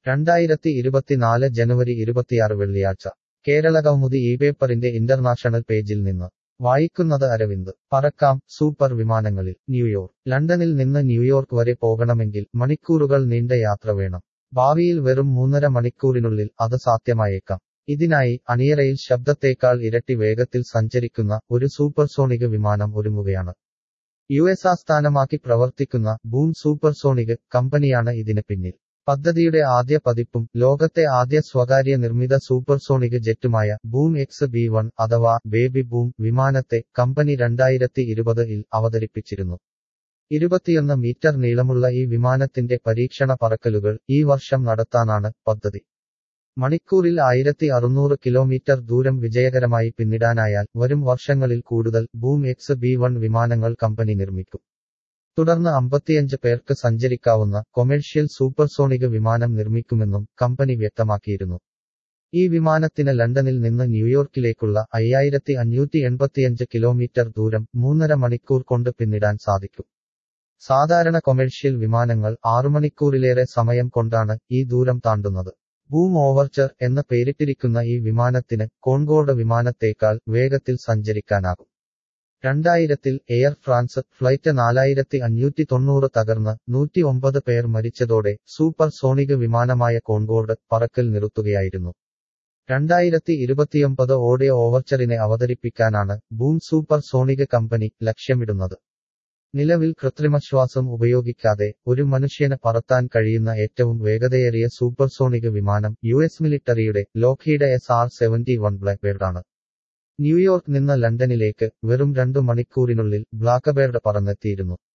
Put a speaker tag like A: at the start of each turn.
A: രണ്ടായിരത്തി ഇരുപത്തിനാല് ജനുവരി ഇരുപത്തിയാറ് വെള്ളിയാഴ്ച കേരളകൗമുദി ഈ പേപ്പറിന്റെ ഇന്റർനാഷണൽ പേജിൽ നിന്ന് വായിക്കുന്നത് അരവിന്ദ് പറക്കാം സൂപ്പർ വിമാനങ്ങളിൽ ന്യൂയോർക്ക് ലണ്ടനിൽ നിന്ന് ന്യൂയോർക്ക് വരെ പോകണമെങ്കിൽ മണിക്കൂറുകൾ നീണ്ട യാത്ര വേണം ഭാവിയിൽ വെറും മൂന്നര മണിക്കൂറിനുള്ളിൽ അത് സാധ്യമായേക്കാം ഇതിനായി അണിയറയിൽ ശബ്ദത്തേക്കാൾ ഇരട്ടി വേഗത്തിൽ സഞ്ചരിക്കുന്ന ഒരു സൂപ്പർസോണിക് വിമാനം ഒരുങ്ങുകയാണ് യു എസ് ആസ്ഥാനമാക്കി പ്രവർത്തിക്കുന്ന ബൂം സൂപ്പർസോണിക് കമ്പനിയാണ് ഇതിന് പിന്നിൽ പദ്ധതിയുടെ ആദ്യ പതിപ്പും ലോകത്തെ ആദ്യ സ്വകാര്യ നിർമ്മിത സൂപ്പർസോണിക് ജെറ്റുമായ ബൂം എക്സ് ബി വൺ അഥവാ ബേബി ബൂം വിമാനത്തെ കമ്പനി രണ്ടായിരത്തി ഇരുപതിൽ അവതരിപ്പിച്ചിരുന്നു ഇരുപത്തിയൊന്ന് മീറ്റർ നീളമുള്ള ഈ വിമാനത്തിന്റെ പരീക്ഷണ പറക്കലുകൾ ഈ വർഷം നടത്താനാണ് പദ്ധതി മണിക്കൂറിൽ ആയിരത്തി അറുന്നൂറ് കിലോമീറ്റർ ദൂരം വിജയകരമായി പിന്നിടാനായാൽ വരും വർഷങ്ങളിൽ കൂടുതൽ ബൂം എക്സ് ബി വൺ വിമാനങ്ങൾ കമ്പനി നിർമ്മിക്കും തുടർന്ന് അമ്പത്തിയഞ്ച് പേർക്ക് സഞ്ചരിക്കാവുന്ന കൊമേഴ്ഷ്യൽ സൂപ്പർസോണിക് വിമാനം നിർമ്മിക്കുമെന്നും കമ്പനി വ്യക്തമാക്കിയിരുന്നു ഈ വിമാനത്തിന് ലണ്ടനിൽ നിന്ന് ന്യൂയോർക്കിലേക്കുള്ള അയ്യായിരത്തി അഞ്ഞൂറ്റി എൺപത്തിയഞ്ച് കിലോമീറ്റർ ദൂരം മൂന്നര മണിക്കൂർ കൊണ്ട് പിന്നിടാൻ സാധിക്കും സാധാരണ കൊമേഴ്ഷ്യൽ വിമാനങ്ങൾ ആറു മണിക്കൂറിലേറെ സമയം കൊണ്ടാണ് ഈ ദൂരം താണ്ടുന്നത് ബൂം ഓവർച്ചർ എന്ന് പേരിട്ടിരിക്കുന്ന ഈ വിമാനത്തിന് കോൺകോർഡ് വിമാനത്തേക്കാൾ വേഗത്തിൽ സഞ്ചരിക്കാനാകും രണ്ടായിരത്തിൽ എയർ ഫ്രാൻസ് ഫ്ലൈറ്റ് നാലായിരത്തി അഞ്ഞൂറ്റി തൊണ്ണൂറ് തകർന്ന് നൂറ്റി ഒമ്പത് പേർ മരിച്ചതോടെ സൂപ്പർ സോണിക് വിമാനമായ കോൺകോർഡ് പറക്കൽ നിർത്തുകയായിരുന്നു രണ്ടായിരത്തി ഇരുപത്തിയൊമ്പത് ഓടിയ ഓവർച്ചറിനെ അവതരിപ്പിക്കാനാണ് ബൂം സൂപ്പർ സോണിക് കമ്പനി ലക്ഷ്യമിടുന്നത് നിലവിൽ കൃത്രിമശ്വാസം ഉപയോഗിക്കാതെ ഒരു മനുഷ്യന് പറത്താൻ കഴിയുന്ന ഏറ്റവും വേഗതയേറിയ സൂപ്പർസോണിക് വിമാനം യു എസ് മിലിറ്ററിയുടെ Lockheed S R seventy one ബ്ലാക്ക്ബേർഡാണ് ന്യൂയോർക്ക് നിന്ന് ലണ്ടനിലേക്ക് വെറും രണ്ടു മണിക്കൂറിനുള്ളിൽ ബ്ലാക്ക്ബേർഡ് പറന്നെത്തിയിരുന്നു